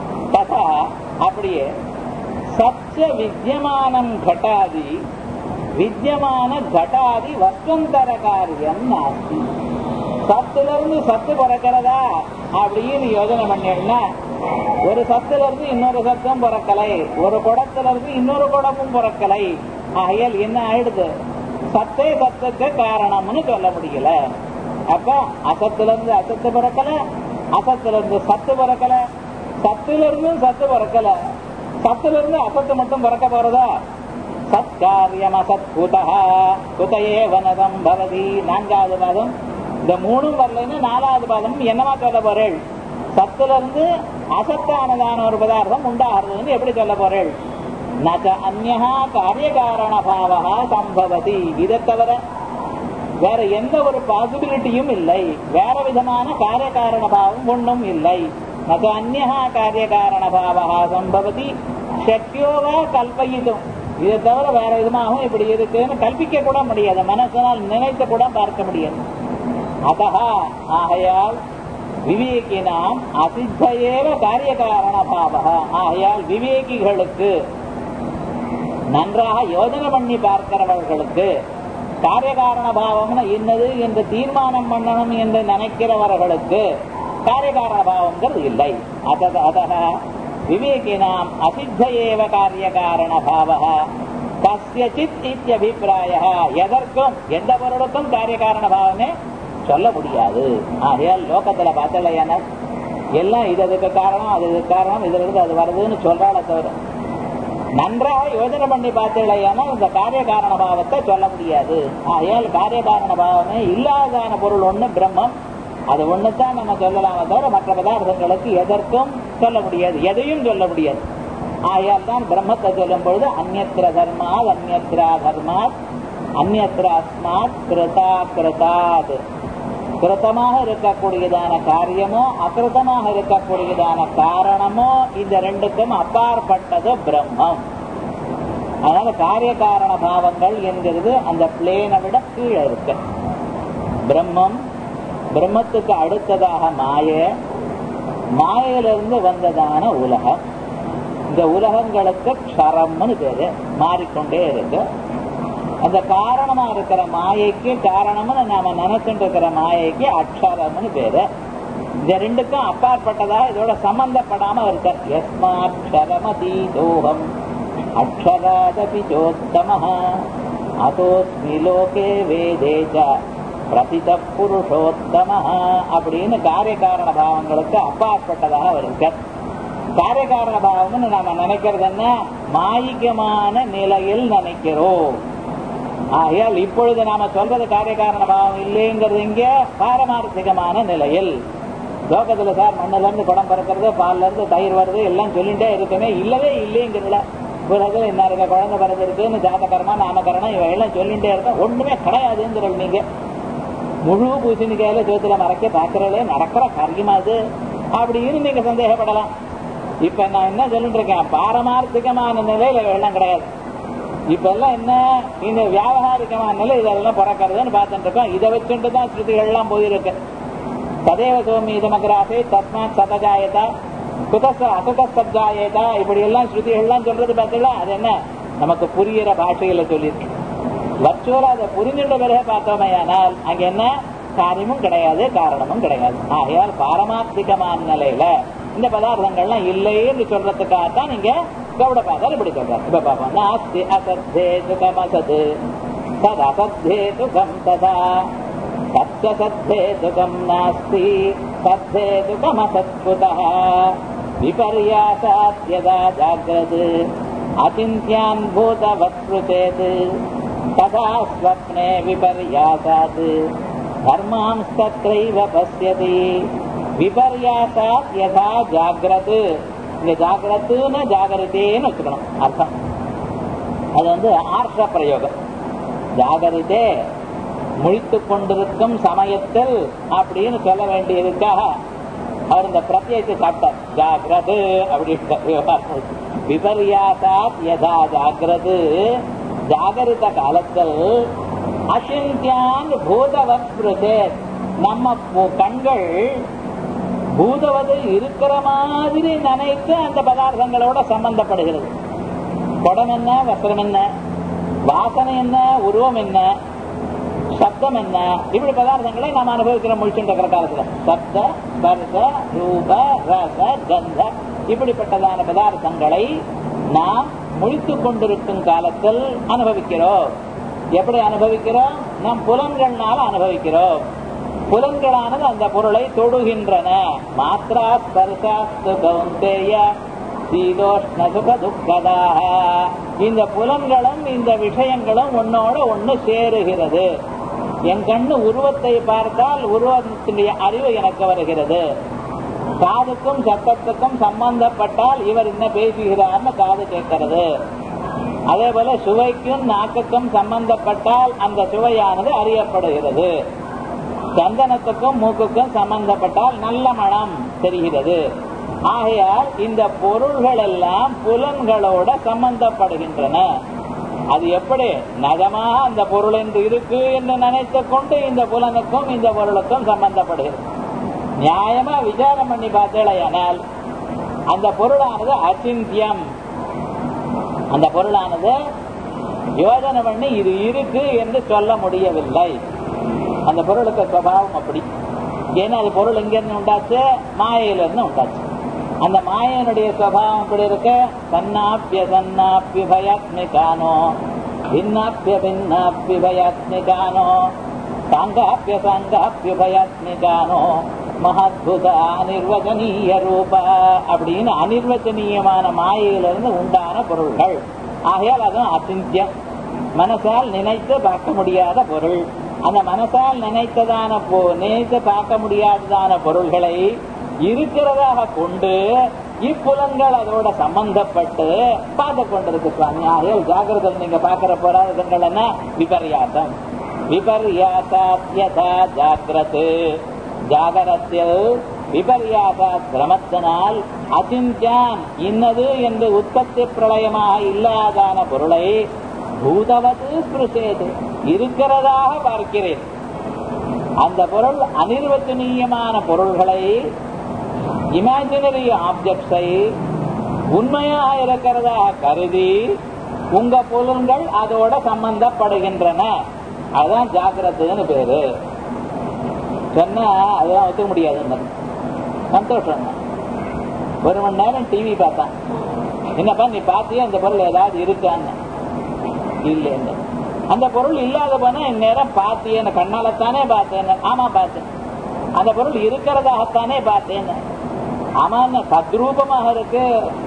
ததா அப்படியே சத்திய வித்தியமானம் கட்டாதி வித்தியமான கடாதி வஸ்துந்தர காரியம் நாஸ்தி சத்துல இருந்து சத்து பிறக்கிறதா அப்படின்னு யோஜனை பண்ணேன்னா ஒரு சத்துல இருந்து இன்னொரு சத்தம் பிறக்கலை ஒரு குடத்துல இருந்து இன்னொரு குடமும் பிறக்கலை ஆகையால் என்ன ஆயிடுது சத்தே சத்துக்கு காரணம்னு சொல்ல முடியல அப்ப அசத்துல இருந்து அசத்து பிறக்கல அசத்துல இருந்து சத்து பிறக்கல சத்துல இருந்து சத்து பிறக்கல சத்துல இருந்து அசத்து மட்டும் பிறக்க போறதா சத்காரியம் அசத் குதா குதையே வனதம் பவதி நான்காவது பாதம் இந்த மூணும் வரலைன்னு நாலாவது பாதம் என்னவா சொல்ல போறேள் சத்துல இருந்து அசத்தானதான ஒரு பதார்த்தம் உண்டாகிறதுன்னு எப்படி சொல்ல போறேள் நக அந்நா காரியகாரண பாவா சம்பவதி இதை தவிர வேற எந்த ஒரு பாசிபிலிட்டியும் இல்லை வேற விதமான காரியகாரண பாவம் ஒன்றும் இல்லை நக அந்நா காரியகாரண பாவா சம்பவதி சக்தியோவா கல்பயிதும் இதை தவிர வேற விதமாகவும் இப்படி இருக்குன்னு கல்பிக்க கூட முடியாது மனசனால் நினைத்து கூட பார்க்க முடியாது அதா ஆகையால் விவேகினாம் அசித்தையேவ காரிய காரண பாவக ஆகையால் விவேகிகளுக்கு நன்றாக யோஜனை பண்ணி பார்க்கிறவர்களுக்கு காரிய காரண பாவம்னு என்னது என்று தீர்மானம் பண்ணணும் என்று நினைக்கிறவர்களுக்கு காரிய காரண பாவங்கிறது இல்லை அத அதக விவேகினாம் அசித்தையேவ காரிய காரண பாவக கசியச்சித் இத்தியபிப்பிராய எதற்கும் எந்த பொருளுக்கும் காரிய காரண பாவமே சொல்ல முடியாது ஆகையால் லோகத்துல பார்த்தலையான எல்லாம் இது அதுக்கு காரணம் அது இதுக்கு காரணம் இதுல இருந்து அது வருதுன்னு சொல்றால தவிர நன்றாக யோஜனை பண்ணி பார்த்தலையானா இந்த காரிய காரண பாவத்தை சொல்ல முடியாது ஆகையால் காரிய காரண பாவமே இல்லாதான பொருள் ஒண்ணு பிரம்மம் அது ஒண்ணுதான் நம்ம சொல்லலாமே தவிர மற்ற பதார்த்தங்களுக்கு எதற்கும் சொல்ல முடியாது எதையும் சொல்ல முடியாது ஆகையால் தான் பிரம்மத்தை சொல்லும் பொழுது அந்நத்திர தர்மாத் அந்நத்திரா தர்மாத் அந்நத்திர அஸ்மாத் கிருதா கிருதாத் கிருத்தமாக இருக்கக்கூடியதான காரியமோ அகிருத்தமாக இருக்கக்கூடியதான காரணமோ இந்த ரெண்டுக்கும் அப்பாற்பட்டது பிரம்மம் அதனால காரிய காரண பாவங்கள் என்கிறது அந்த பிளேனை விட கீழே இருக்கு பிரம்மம் பிரம்மத்துக்கு அடுத்ததாக மாய மாயிலிருந்து வந்ததான உலகம் இந்த உலகங்களுக்கு க்ஷரம்னு பேரு மாறிக்கொண்டே இருக்கு அந்த காரணமா இருக்கிற மாயைக்கு காரணம்னு நாம நினைச்சுட்டு இருக்கிற மாயைக்கு அக்ஷரம்னு பேரு இந்த ரெண்டுக்கும் அப்பாற்பட்டதா இதோட சம்பந்தப்படாம இருக்க எஸ்மாட்சரமதீதோகம் அக்ஷராதபி ஜோத்தம அதோஸ்மி லோகே வேதேஜ பிரதித புருஷோத்தம அப்படின்னு காரிய காரண பாவங்களுக்கு அப்பாற்பட்டதாக இருக்க காரிய காரண பாவம்னு நாம நினைக்கிறது என்ன மாயிகமான நிலையில் நினைக்கிறோம் ஆகையால் இப்பொழுது நாம சொல்றது காரிய காரண பாவம் இல்லைங்கிறது இங்க பாரமார்த்திகமான நிலையில் லோகத்துல சார் மண்ணுல இருந்து குடம் பிறக்கிறது பால்ல இருந்து தயிர் வருது எல்லாம் சொல்லிட்டே இருக்குமே இல்லவே இல்லைங்கிறதுல உலகத்துல என்ன இருக்க குழந்தை பிறகு இருக்குன்னு ஜாதகரமா நாமகரணம் இவ எல்லாம் சொல்லிட்டே இருக்க ஒண்ணுமே கிடையாதுங்கிறது நீங்க முழு பூசணிக்காயில சோத்துல மறைக்க பாக்குறதே நடக்கிற காரியமா அது அப்படின்னு நீங்க சந்தேகப்படலாம் இப்ப நான் என்ன சொல்லிட்டு இருக்கேன் பாரமார்த்திகமான நிலையில வெள்ளம் கிடையாது இப்ப எல்லாம் என்ன இந்த வியாபகாரிகமான நிலை இதெல்லாம் பிறக்கிறதுன்னு பார்த்துட்டு இருக்கோம் இதை வச்சுட்டு தான் ஸ்ருதிகள் எல்லாம் போயிருக்கு சதேவ சோமி இதமகிராசே தஸ்மாத் சதஜாயதா குதச அசுதசப்ஜாயதா இப்படி எல்லாம் ஸ்ருதிகள் எல்லாம் சொல்றது பார்த்தீங்களா அது என்ன நமக்கு புரியிற பாஷையில சொல்லியிருக்கு வர்ச்சுவலா அதை புரிஞ்சுட்ட பிறகு பார்த்தோமையானால் அங்க என்ன காரியமும் கிடையாது காரணமும் கிடையாது ஆகையால் பாரமார்த்திகமான நிலையில இந்த பதார்த்தங்கள்லாம் இல்லைன்னு சொல்றதுக்காகத்தான் நீங்க கவுடபாதால் இப்படி சொல்றாரு இப்ப பாப்போம் நாஸ்தி அசத்தே சுகம் அசது தத் அசத்தே சுகம் ததா தச்ச சத்தே சுகம் நாஸ்தி சத்தே சுகம் அசத்குதः விபர்யாசாத் யதா ஜாகிரத் அச்சிந்தியான் பூதவத் ஸ்ருதேத் ததா ஸ்வப்னே விபர்யாசாத் தர்மாம்ஸ்தத்ரைவ பசியதி விபர்யாசாத் யதா ஜாகிரத் இங்க ஜாகிரத்துன்னு ஜாகரித்தேன்னு வச்சுக்கணும் அர்த்தம் அது வந்து ஆர்ஷ பிரயோகம் ஜாகரித்தே முழித்து கொண்டிருக்கும் சமயத்தில் அப்படின்னு சொல்ல வேண்டியதுக்காக அவர் இந்த பிரத்யேகத்தை சாப்பிட்டார் ஜாகிரது அப்படின்னு விபர்யாசாத் யதா ஜாகிரது ஜாகரித்த காலத்தில் அசிந்தியான் பூதவத் நம்ம கண்கள் பூதவது இருக்கிற மாதிரி நினைத்து அந்த பதார்த்தங்களோட சம்பந்தப்படுகிறது குடம் என்ன வஸ்திரம் என்ன வாசனை என்ன உருவம் என்ன சப்தம் என்ன இப்படி பதார்த்தங்களை நாம் அனுபவிக்கிறோம் முடிச்சுட்டு இருக்கிற காலத்துல சப்த ஸ்பர்ச ரூப ரச கந்த இப்படிப்பட்டதான பதார்த்தங்களை நாம் முழித்துக் கொண்டிருக்கும் காலத்தில் அனுபவிக்கிறோம் எப்படி அனுபவிக்கிறோம் நம் புலன்கள்னால அனுபவிக்கிறோம் புலன்களானது அந்த பொருளை தொடுகின்றன மாத்ரா ஸ்பர்சாஸ்து கௌந்தேய சீதோஷ்ண சுக துக்கதாக இந்த புலன்களும் இந்த விஷயங்களும் ஒன்னோட ஒண்ணு சேருகிறது என் கண்ணு உருவத்தை பார்த்தால் உருவத்தினுடைய அறிவு எனக்கு வருகிறது காதுக்கும் சத்தத்துக்கும் சம்பந்தப்பட்டால் இவர் என்ன பேசுகிறார்னு காது கேட்கிறது அதே போல சுவைக்கும் நாக்குக்கும் சம்பந்தப்பட்டால் அந்த சுவையானது அறியப்படுகிறது சந்தனத்துக்கும் மூக்குக்கும் சம்பந்தப்பட்டால் நல்ல மனம் தெரிகிறது ஆகையால் இந்த பொருள்கள் எல்லாம் புலன்களோட சம்பந்தப்படுகின்றன அது எப்படி நகமாக அந்த பொருள் என்று இருக்கு என்று நினைத்துக் கொண்டு இந்த புலனுக்கும் இந்த பொருளுக்கும் சம்பந்தப்படுகிறது நியாயமா விசாரம் பண்ணி பார்த்தேனால் அந்த பொருளானது அச்சிந்தியம் அந்த பொருளானது யோஜனை பண்ணி இது இருக்கு என்று சொல்ல முடியவில்லை அந்த பொருளுக்கு சுவாவம் அப்படி ஏன்னா அது பொருள் எங்கிருந்து உண்டாச்சு மாயையிலிருந்து உண்டாச்சு அந்த மாயனுடைய சுவாவம் எப்படி இருக்கு சன்னாப்பிய சன்னாப்பி பயாத்மிகானோ பின்னாப்பிய பின்னாப்பி பயாத்மிகானோ சாங்காப்பிய சாங்காப்பிய பயாத்மிகானோ மகத்புத அனிர்வச்சனீய ரூப அப்படின்னு அனிர்வச்சனீயமான மாயையிலிருந்து உண்டான பொருள்கள் ஆகையால் அதுவும் அசிந்தியம் மனசால் நினைத்து பார்க்க முடியாத பொருள் அந்த மனசால் நினைத்ததான நினைத்து பார்க்க முடியாததான பொருள்களை இருக்கிறதாக கொண்டு இப்புலன்கள் அதோட சம்பந்தப்பட்டு பார்த்து கொண்டிருக்கு சுவாமி ஆகையால் ஜாகிரதை நீங்க பார்க்கிற போராட்டங்கள் என்ன விபர்யாசம் விபர்யாசாத்யதா ஜாகிரது ஜாகரத்தில் விபர்யாச சிரமத்தினால் அசிஞ்சான் இன்னது என்று உற்பத்தி பிரளயமாக இல்லாதான பொருளை பூதவது ஸ்பிருஷேது இருக்கிறதாக பார்க்கிறேன் அந்த பொருள் அனிர்வச்சனீயமான பொருள்களை இமேஜினரி ஆப்ஜெக்ட்ஸை உண்மையாக இருக்கிறதாக கருதி உங்க புலன்கள் அதோட சம்பந்தப்படுகின்றன அதுதான் ஜாக்கிரத்துன்னு பேரு சொன்னா அதெல்லாம் ஒத்துக்க முடியாது சந்தோஷம் ஒரு மணி நேரம் டிவி பார்த்தான் என்னப்பா நீ பார்த்தியா அந்த பொருள் ஏதாவது இருக்கான்னு இல்லை அந்த பொருள் இல்லாத போனா இந்நேரம் பார்த்தேன் கண்ணாலத்தானே பார்த்தேன் ஆமா பார்த்தேன் அந்த பொருள் இருக்கிறதாகத்தானே பார்த்தேன் ஆமா சத்ரூபமாக இருக்கு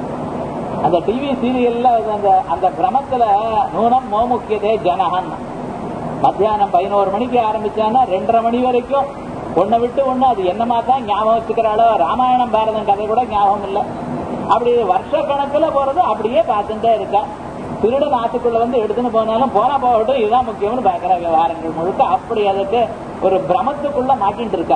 அந்த டிவி சீரியல்ல அந்த அந்த கிரமத்துல நூனம் மோமுக்கியதே ஜனகன் மத்தியானம் பதினோரு மணிக்கு ஆரம்பிச்சானா ரெண்டரை மணி வரைக்கும் ஒன்னை விட்டு ஒண்ணு அது என்னமா தான் ஞாபகம் வச்சுக்கிறாளோ ராமாயணம் பாரதம் கதை கூட ஞாபகம் இல்லை அப்படி வருஷ கணக்குல போறது அப்படியே பார்த்துட்டே இருக்கா திருடன் ஆத்துக்குள்ள வந்து எடுத்துன்னு போனாலும் போனா போகட்டும் இதுதான் முக்கியம்னு பாக்குற விவகாரங்கள் முழுக்க அப்படி அதுக்கு ஒரு பிரமத்துக்குள்ள மாட்டின்னு இருக்கா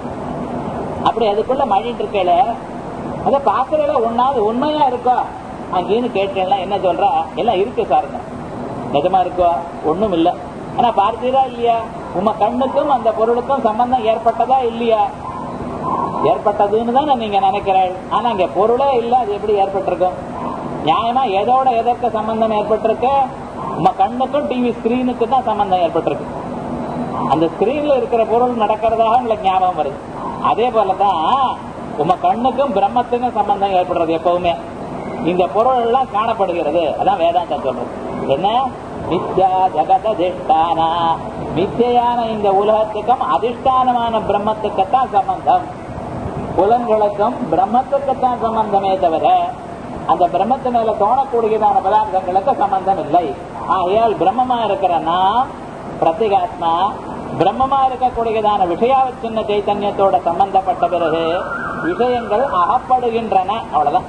அப்படி அதுக்குள்ள மாட்டிட்டு இருக்கல அதை பாக்குறதுல ஒன்னாவது உண்மையா இருக்கோ அங்கேன்னு கேட்டேன் என்ன சொல்றா எல்லாம் இருக்கு சாருங்க நிஜமா இருக்கோ ஒண்ணும் இல்ல ஆனா பார்த்தீரா இல்லையா உங்க கண்ணுக்கும் அந்த பொருளுக்கும் சம்பந்தம் ஏற்பட்டதா இல்லையா ஏற்பட்டதுன்னு தான் நீங்க நினைக்கிறேன் ஆனா இங்க பொருளே இல்ல அது எப்படி ஏற்பட்டிருக்கும் நியாயமா எதோட எதற்கு சம்பந்தம் ஏற்பட்டிருக்கு உங்க கண்ணுக்கும் டிவி ஸ்கிரீனுக்கு தான் சம்பந்தம் ஏற்பட்டிருக்கு அந்த ஸ்கிரீன்ல இருக்கிற பொருள் நடக்கிறதாக உங்களுக்கு ஞாபகம் வருது அதே போலதான் உங்க கண்ணுக்கும் பிரம்மத்துக்கும் சம்பந்தம் ஏற்படுறது எப்பவுமே இந்த பொருள் எல்லாம் காணப்படுகிறது அதான் வேதாந்தம் சொல்றது என்ன மித்யா ஜகத அதிஷ்டானா மித்தியான இந்த உலகத்துக்கும் அதிஷ்டானமான பிரம்மத்துக்குத்தான் சம்பந்தம் புலன்களுக்கும் பிரம்மத்துக்குத்தான் சம்பந்தமே தவிர அந்த பிரம்மத்து மேல தோணக்கூடியதான பதார்த்தங்களுக்கு சம்பந்தம் இல்லை ஆகையால் பிரம்மமா இருக்கிற நாம் பிரத்திகாத்மா பிரம்மமா இருக்கக்கூடியதான விஷயாவச்சின்ன சைத்தன்யத்தோட சம்பந்தப்பட்ட பிறகு விஷயங்கள் அகப்படுகின்றன அவ்வளவுதான்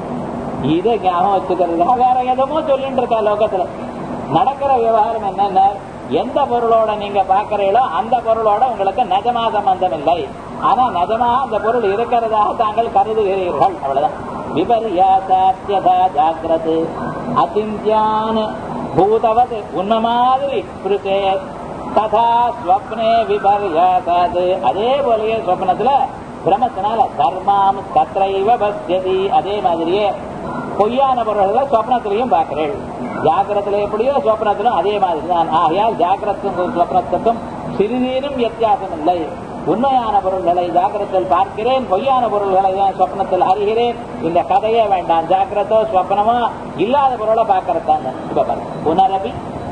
இதை ஞாபகம் வச்சுக்கிறதுக்காக வேற எதுமோ சொல்லிட்டு இருக்கா லோகத்துல நடக்கிற விவகாரம் என்னென்ன எந்த பொருளோட நீங்க பாக்குறீங்களோ அந்த பொருளோட உங்களுக்கு நஜமா சம்பந்தம் இல்லை ஆனா நஜமா அந்த பொருள் இருக்கிறதாக தாங்கள் கருதுகிறீர்கள் அவ்வளவுதான் விபர்யாசாத்தியதா ஜாகிரது அச்சிந்தியான் பூதவது உண்மை மாதிரி புருஷே ததா ஸ்வப்னே விபர்யாசாது அதே போலயே ஸ்வப்னத்துல பிரமத்தினால தர்மாம் தத்ரைவ பஸ்யதி அதே மாதிரியே பொய்யான பொருள்களை சொப்னத்திலையும் பார்க்கிறேன் ஜாகிரத்துல எப்படியோ சொப்னத்திலும் அதே மாதிரி தான் ஆகையால் ஜாகிரத்துக்கும் சொப்னத்துக்கும் சிறிதேனும் வித்தியாசம் இல்லை உண்மையான பொருள்களை ஜாகிரத்தில் பார்க்கிறேன் பொய்யான பொருள்களை தான் சொப்னத்தில் அறிகிறேன் இந்த கதையே வேண்டாம் ஜாகிரத்தோ சொப்னமோ இல்லாத பொருளை பார்க்கறது தாங்க இப்ப பாருங்க புனரபி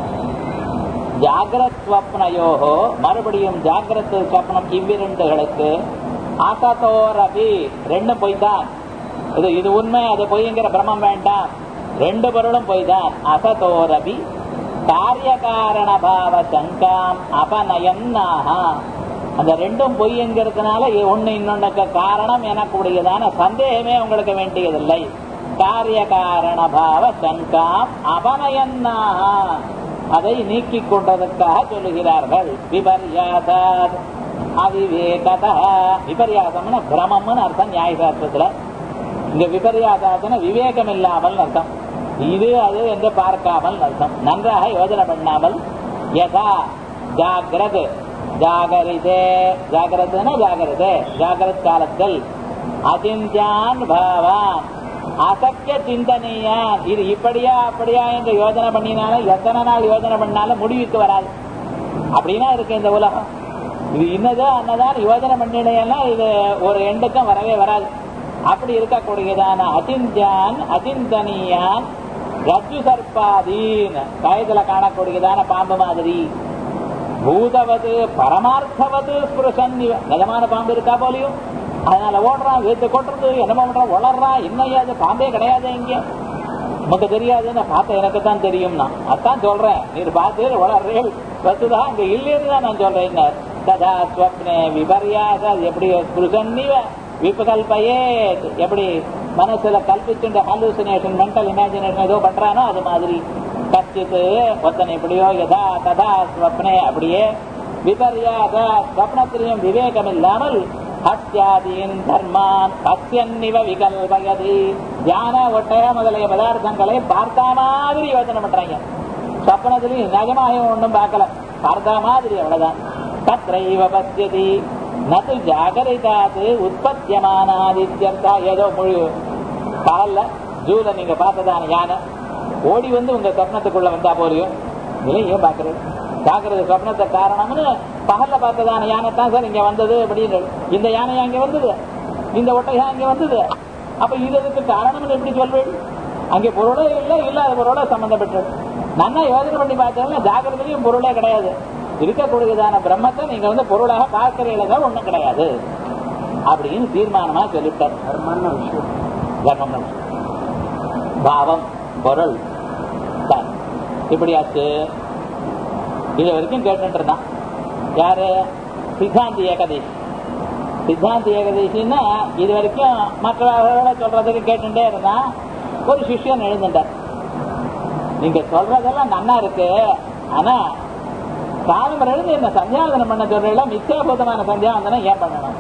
ஜாகிரத் ஸ்வப்னயோகோ மறுபடியும் ஜாகிரத் ஸ்வப்னம் இவ்விரண்டுகளுக்கு ஆசத்தோரபி ரெண்டும் பொய் தான் இது இது உண்மை அது பொய்ங்கிற பிரமம் வேண்டாம் ரெண்டு பொருளும் பொய் தான் அசதோரபி காரிய காரண பாவ சங்காம் அபநயன்னாக அந்த ரெண்டும் பொய்ங்கிறதுனால ஒண்ணு இன்னொன்னுக்கு காரணம் எனக்கூடியதான சந்தேகமே உங்களுக்கு வேண்டியதில்லை காரிய காரண பாவ சங்காம் அபநயன்னாக அதை நீக்கிக் கொண்டதற்காக சொல்லுகிறார்கள் விபர்யாசாத் அவிவேகத விபர்யாசம்னு பிரமம்னு அர்த்தம் நியாயசாஸ்திரத்துல இங்க விபர்யாசாசன விவேகம் இல்லாமல் அர்த்தம் இது அது என்று பார்க்காமல் அர்த்தம் நன்றாக யோஜனை பண்ணாமல் யதா ஜாகிரத் ஜாகரிதே ஜாகிரதுனா ஜாகிரதே ஜாகிரத் காலத்தில் அசிஞ்சான் பாவான் அசக்கிய சிந்தனையான் இது இப்படியா அப்படியா என்று யோஜனை பண்ணினாலும் எத்தனை நாள் யோஜனை பண்ணாலும் முடிவுக்கு வராது அப்படின்னா இருக்கு இந்த உலகம் இது இன்னதோ அன்னதான் யோஜனை பண்ணினா இது ஒரு எண்டுக்கும் வரவே வராது அப்படி இருக்கக்கூடியதான அச்சிஞ்சான் அச்சிந்தனியான் ரஜு சர்பாதீன் வயதுல காணக்கூடியதான பாம்பு மாதிரி பூதவது பரமார்த்தவது ஸ்புருஷன் நிஜமான பாம்பு இருக்கா போலியும் அதனால ஓடுறான் வீட்டு கொட்டுறது என்னமோ பண்றான் வளர்றான் இன்னும் அது பாம்பே கிடையாது இங்க நமக்கு தெரியாதுன்னு பார்த்த எனக்கு தான் தெரியும்னா அதான் சொல்றேன் நீர் பார்த்து வளர்றேன் வசுதான் இங்க இல்லைன்னு தான் நான் சொல்றேன் ததா ஸ்வப்னே விபர்யாச எப்படி புருஷன்னிவ விபகல்பையே எப்படி மனசுல கல்பிச்சுண்ட ஹாலுசினேஷன் மென்டல் இமேஜினேஷன் ஏதோ பண்றானோ அது மாதிரி கச்சித்து ஒத்தனை எப்படியோ யதா ததா ஸ்வப்னே அப்படியே விபர்யாச ஸ்வப்னத்திலையும் விவேகம் இல்லாமல் ஹத்யாதீன் தர்மான் பத்தியன்னிவ விகல்பயதி தியான ஒட்டைய முதலிய பதார்த்தங்களை பார்த்தா மாதிரி யோசனை பண்றாங்க சொப்பனத்திலையும் நிஜமாக ஒன்றும் பார்க்கல பார்த்தா மாதிரி அவ்வளவுதான் தத்ரைவ பத்தியதி நது ஜாகரிதாது உற்பத்தியமானாதித்யர்த்தா ஏதோ முழு பகல்ல ஜூல நீங்க பார்த்ததான யானை ஓடி வந்து உங்க சொப்னத்துக்குள்ள வந்தா போலியும் இல்லை ஏன் பாக்குறது ஜாகிரத சொப்னத்தை காரணம்னு பகல்ல பார்த்ததான யானை தான் சார் இங்க வந்தது அப்படின்னு இந்த யானையா இங்க வந்தது இந்த ஒட்டையா இங்க வந்தது அப்ப இது இதுக்கு காரணம்னு எப்படி சொல்வேன் அங்கே பொருளே இல்லை இல்லாத பொருளோட சம்பந்தப்பட்டது நல்லா யோசனை பண்ணி பார்த்தீங்கன்னா ஜாகிரதையும் பொருளே கிடையாது இருக்கக்கூடியதான பிரம்மத்தை நீங்க வந்து பொருளாக பார்க்கிறீங்களா ஒண்ணும் கிடையாது அப்படின்னு தீர்மானமா சொல்லிட்டார் தர்மம் பாவம் பொருள் சரி இப்படியாச்சு இது வரைக்கும் கேட்டுட்டு இருந்தான் யாரு சித்தாந்தி ஏகதேசி சித்தாந்தி ஏகதேசின்னா இது வரைக்கும் மற்றவர்களோட சொல்றதுக்கு கேட்டுட்டே இருந்தான் ஒரு சிஷ்யன் எழுந்துட்டார் நீங்க சொல்றதெல்லாம் நன்னா இருக்கு ஆனா காலம் எழுந்து என்ன சந்தியாவந்தனம் பண்ண சொல்றீங்களா மித்யாபூதமான சந்தியாவந்தனம் ஏன் பண்ணணும்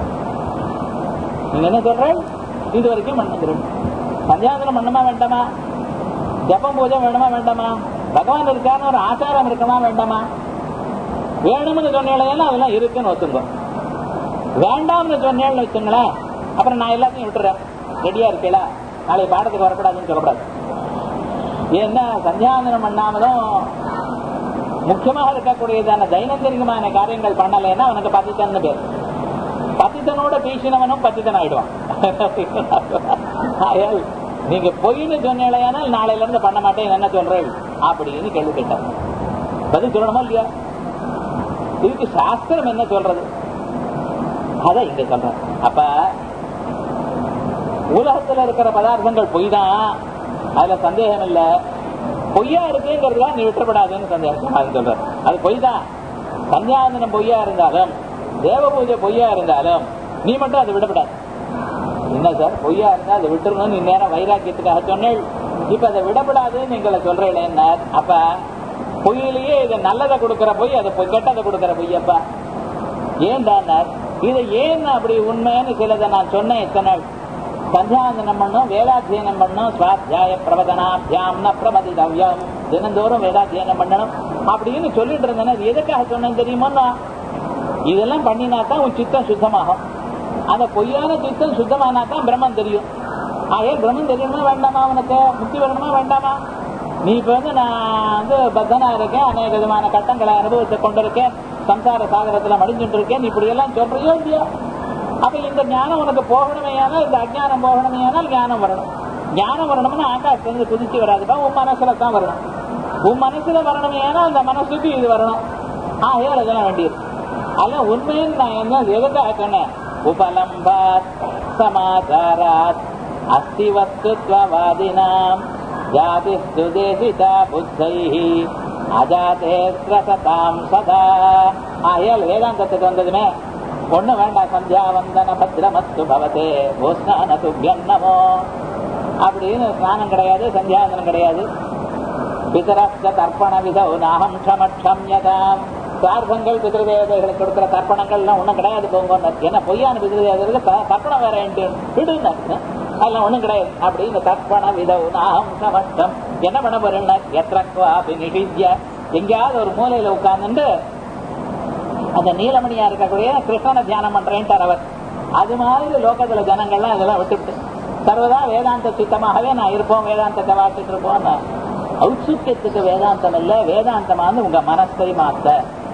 நீங்க என்ன சொல்றேன் இது வரைக்கும் பண்ணுகிறேன் சந்தியாவந்தனம் பண்ணுமா வேண்டாமா ஜபம் பூஜை வேணுமா வேண்டாமா பகவான் இருக்கான்னு ஒரு ஆச்சாரம் இருக்குமா வேண்டாமா வேணும்னு சொன்னீங்களேன்னா அதெல்லாம் இருக்குன்னு ஒத்துங்க வேண்டாம்னு சொன்னேன்னு வச்சுங்களேன் அப்புறம் நான் எல்லாத்தையும் விட்டுறேன் ரெடியா இருக்கல நாளைக்கு பாடத்துக்கு வரக்கூடாதுன்னு சொல்லக்கூடாது ஏன்னா சந்தியாவந்தனம் பண்ணாமலும் முக்கியமாக இருக்கக்கூடியதான தைனந்திரிகமான காரியங்கள் பண்ணலைன்னா அவனுக்கு பத்தித்தன்னு பேர் பத்தித்தனோட பேசினவனும் பத்தித்தன் ஆயிடுவான் ஆகையால் நீங்க பொய்னு சொன்னீங்களேனால் நாளையில இருந்து பண்ண மாட்டேன் என்ன சொல்றேன் அப்படின்னு கேள்வி கேட்டார் பதில் சொல்லணுமா இல்லையா இதுக்கு சாஸ்திரம் என்ன சொல்றது அத இங்க சொல்றேன் அப்ப உலகத்துல இருக்கிற பதார்த்தங்கள் பொய் தான் அதுல சந்தேகம் இல்ல பொய்யா இருக்குங்கிறதுலாம் நீ விட்டுறப்படாதுன்னு சந்தேகம் சொல்ற அது பொய் தான் சந்தியாவந்தனம் பொய்யா இருந்தாலும் தேவ பூஜை பொய்யா இருந்தாலும் நீ மட்டும் அதை விடப்படாது என்ன சார் பொய்யா இருந்தா அதை விட்டுறணும் நீ நேரம் வைராக்கியத்துக்காக சொன்னேன் இப்ப அதை விடப்படாதுன்னு நீங்களை சொல்றேன் அப்ப பொய்யிலேயே இது நல்லதை கொடுக்கிற பொய் அதை பொய் கெட்டதை கொடுக்கிற பொய்யப்பா ஏன்டா இதை ஏன் அப்படி உண்மைன்னு சிலதை நான் சொன்னேன் எத்தனை நாள் சந்தியாவந்தனம் பண்ணும் வேதாத்தியனம் பண்ணும் சுவாத்தியாய பிரவதனாபியாம் ந பிரமதிதவ்யம் தினந்தோறும் வேதாத்தியனம் பண்ணணும் அப்படின்னு சொல்லிட்டு இருந்தேன் அது எதுக்காக சொன்னேன் தெரியுமோ இதெல்லாம் பண்ணினா தான் உன் சித்தம் சுத்தமாகும் அந்த பொய்யான சித்தம் சுத்தமானா தான் பிரம்மம் தெரியும் ஆகே பிரம்மம் தெரியணுமா வேண்டாமா அவனுக்கு முக்தி வரணுமா வேண்டாமா நீ இப்ப வந்து நான் வந்து பத்தனா இருக்கேன் அநேக விதமான கட்டங்களை அனுபவித்துக் கொண்டிருக்கேன் சம்சார சாகரத்துல மடிஞ்சுட்டு இருக்கேன் நீ இப்படி எல்லாம் சொல்றியோ இல்லையா அப்ப இந்த ஞானம் உனக்கு போகணுமேயானால் இந்த அஜ்ஞானம் போகணுமேயானால் ஞானம் வரணும் ஞானம் வரணும்னா ஆகாசத்துலேருந்து குதிச்சு வராதுப்பா உன் மனசுல தான் வரணும் உன் மனசுல வரணுமேயானால் அந்த மனசுக்கு இது வரணும் ஆகையால் அதெல்லாம் வேண்டியது அல்ல உண்மையில் நான் என்ன எதுக்காக சொன்னேன் உபலம்பாத் சமாச்சாராத் அஸ்தி வஸ்துத்வவாதினாம் ஜாதி சுதேசிதா புத்தைஹி அஜாதே ஸ்ரசதாம் சதா ஆகையால் வேதாந்தத்துக்கு வந்ததுமே ஒண்ணு வேண்டாம் சந்தியா வந்தன பத்ரமஸ்து பவதே பூஸ்நான துப்யம் நமோ அப்படின்னு ஸ்நானம் கிடையாது சந்தியாவந்தனம் கிடையாது பிதரஸ்த தர்ப்பண விதௌ நாகம் க்ஷமக்ஷம்யதாம் சார்பங்கள் பிதிருதேவதைகளுக்கு கொடுக்கிற தர்ப்பணங்கள்லாம் ஒண்ணும் கிடையாது போங்க என்ன பொய்யான பிதிருதேவதைகளுக்கு த- தர்ப்பணம் வேற என்று விடுங்க அதெல்லாம் ஒண்ணும் கிடையாது அப்படின்னு தர்ப்பண விதௌ நாகம் க்ஷமக்ஷம் என்ன பண்ண போறேன்னா எத்திரக்வாபி நிஷித்ய எங்கேயாவது ஒரு மூலையில உட்கார்ந்துட்டு அந்த நீலமணியா இருக்கக்கூடிய கிருஷ்ணனை தியானம் பண்றேன்ட்டார் அவர் அது மாதிரி லோகத்துல ஜனங்கள்லாம் இதெல்லாம் விட்டுவிட்டு சர்வதா வேதாந்த சித்தமாகவே நான் இருப்போம் வேதாந்தத்தை வாசிட்டு இருப்போம் ஔத்சுக்கியத்துக்கு வேதாந்தம் இல்ல வேதாந்தம் வந்து உங்க மனசை மாத்த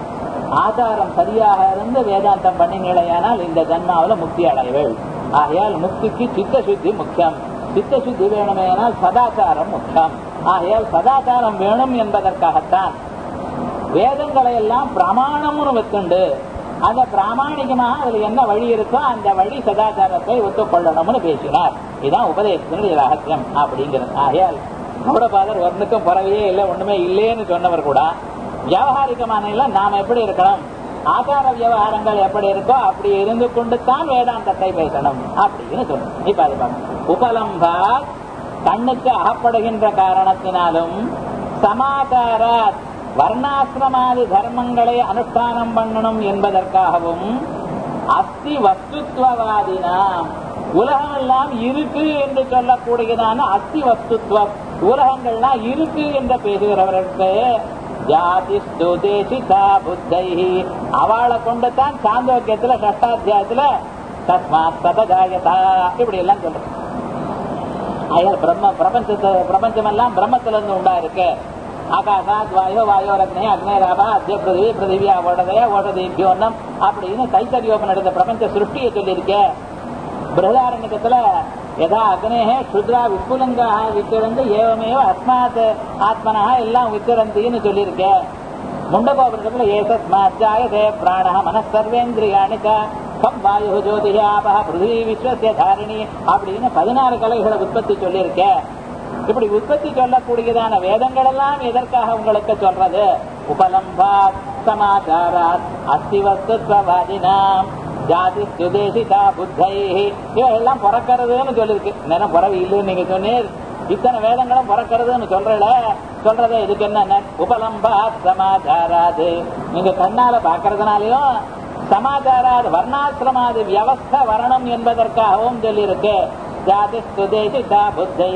ஆதாரம் சரியாக இருந்து வேதாந்தம் பண்ணினீழையானால் இந்த ஜன்மாவில முக்தி அடைவேள் ஆகையால் முக்திக்கு சித்த சுத்தி முக்கியம் சித்த சுத்தி வேணுமேனால் சதாச்சாரம் முக்கியம் ஆகையால் சதாச்சாரம் வேணும் என்பதற்காகத்தான் வேதங்களை எல்லாம் பிரமாணம்னு வச்சுண்டு அந்த பிராமணிகமாக அதுல என்ன வழி இருக்கோ அந்த வழி சதாச்சாரத்தை ஒத்துக்கொள்ளணும்னு பேசினார் இதுதான் உபதேசத்தினுடைய ரகசியம் அப்படிங்கிறது ஆகையால் கௌடபாதர் ஒன்றுக்கும் பிறவையே இல்லை ஒண்ணுமே இல்லைன்னு சொன்னவர் கூட வியாபாரிகமான எல்லாம் நாம எப்படி இருக்கணும் ஆச்சார விவகாரங்கள் எப்படி இருக்கோ அப்படி இருந்து கொண்டு தான் வேதாந்தத்தை பேசணும் அப்படின்னு சொல்லணும் இப்ப அது பார்க்கணும் உபலம்பா கண்ணுக்கு அகப்படுகின்ற காரணத்தினாலும் சமாச்சாராத் வர்ணாசிரமாதி தர்மங்களை அனுஷ்டானம் பண்ணணும் என்பதற்காகவும் அஸ்தி வஸ்துத்வவாதினாம் உலகம் எல்லாம் இருக்கு என்று சொல்லக்கூடியதான அஸ்தி வஸ்துத்வம் உலகங்கள்லாம் இருக்கு என்று பேசுகிறவர்களுக்கு ஜாதி ஸ்துதேசிதா புத்தை அவளை கொண்டு தான் சாந்தோக்கியத்துல சஷ்டாத்தியாயத்துல தஸ்மாத் சதஜாயதா இப்படி எல்லாம் சொல்றோம் அயல் பிரம்ம பிரபஞ்சத்தை பிரபஞ்சம் எல்லாம் பிரம்மத்துல இருந்து உண்டா இருக்கு ஆகாசாத் வாயோ வாயோ ரத்னே அக்னே ராபா அத்திய பிருதிவி பிருதிவியா ஓடதே ஓடதீபியோன்னம் அப்படின்னு தைத்தரியோபம் நடந்த பிரபஞ்ச சிருஷ்டியை சொல்லியிருக்கேன் பிரதாரண்யத்துல யதா அக்னேஹே க்ஷுத்ரா விப்புலங்கா வித்திரந்து ஏவமேவ அஸ்மாத் ஆத்மனா எல்லாம் வித்திரந்தின்னு சொல்லியிருக்கேன் முண்டகோபுரத்துல ஏதஸ்மாத் ஜாயதே பிராண மனசர்வேந்திரியாணி ச கம் வாயு ஜோதி ஆபஹ பிருதிவி விஸ்வசிய தாரிணி அப்படின்னு பதினாறு கலைகளை உற்பத்தி சொல்லியிருக்கேன் இப்படி உற்பத்தி சொல்லக்கூடியதான வேதங்கள் எல்லாம் எதற்காக உங்களுக்கு சொல்றது உபலம்பாத் சமாச்சாராத் அஸ்திவஸ்துவவாதினாம் ஜாதி சுதேசிதா புத்தை இவையெல்லாம் பிறக்கிறதுன்னு சொல்லிருக்கு நேரம் பிறவி இல்லைன்னு நீங்க சொன்னீர் இத்தனை வேதங்களும் பிறக்கிறதுன்னு சொல்றல சொல்றதே இதுக்கு என்ன உபலம்பாத் சமாச்சாராது நீங்க கண்ணால பாக்குறதுனாலயும் சமாச்சாராது வர்ணாசிரமாது வியவஸ்தை வரணும் என்பதற்காகவும் சொல்லியிருக்கு ஜாதி சுதேசிதா புத்தை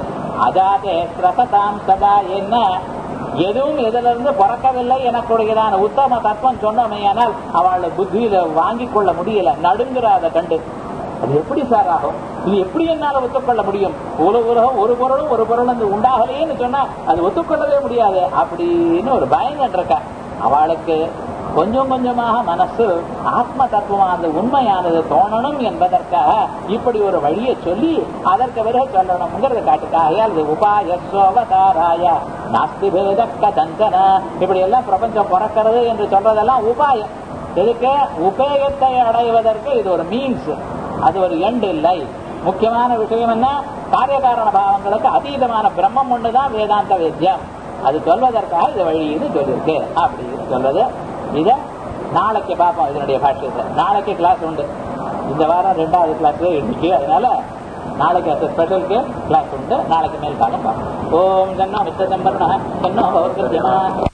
அஜாதே பிரசதாம் சதா என்ன எதுவும் இதுல இருந்து பிறக்கவில்லை எனக்குடையதான உத்தம தத்துவம் சொன்னமையானால் அவளை புத்தியில வாங்கிக் கொள்ள முடியல நடுங்குற அதை கண்டு அது எப்படி சார் ஆகும் இது எப்படி என்னால ஒத்துக்கொள்ள முடியும் ஒரு உலகம் ஒரு பொருளும் ஒரு பொருள் வந்து உண்டாகலையேன்னு சொன்னா அது ஒத்துக்கொள்ளவே முடியாது அப்படின்னு ஒரு பயம் இருக்கா அவளுக்கு கொஞ்சம் கொஞ்சமாக மனசு ஆத்ம தத்துவமானது உண்மையானது தோணணும் என்பதற்காக இப்படி ஒரு வழியை சொல்லி அதற்கு பிறகு சொல்லணுங்கிறத காட்டுக்காக இது உபாய சோவதாராய நாஸ்தி பேத கதஞ்சன இப்படி எல்லாம் பிரபஞ்சம் பிறக்கிறது என்று சொல்றதெல்லாம் உபாயம் இதுக்கு உபயோகத்தை அடைவதற்கு இது ஒரு மீன்ஸ் அது ஒரு எண்டு இல்லை முக்கியமான விஷயம் என்ன காரியகாரண பாவங்களுக்கு அதீதமான பிரம்மம் ஒண்ணுதான் வேதாந்த வேத்தியம் அது சொல்வதற்காக இது வழின்னு சொல்லியிருக்கு அப்படின்னு சொல்றது இத நாளைக்கு பார்ப்போம் இதனுடைய பாஷ்யத்தை நாளைக்கு கிளாஸ் உண்டு இந்த வாரம் ரெண்டாவது கிளாஸ் இன்னைக்கு அதனால நாளைக்கு அது ஸ்பெஷலுக்கு கிளாஸ் உண்டு நாளைக்கு மேல் காலம் பார்ப்போம் ஓம் ஜன்னா மித்த சம்பரண என்னோ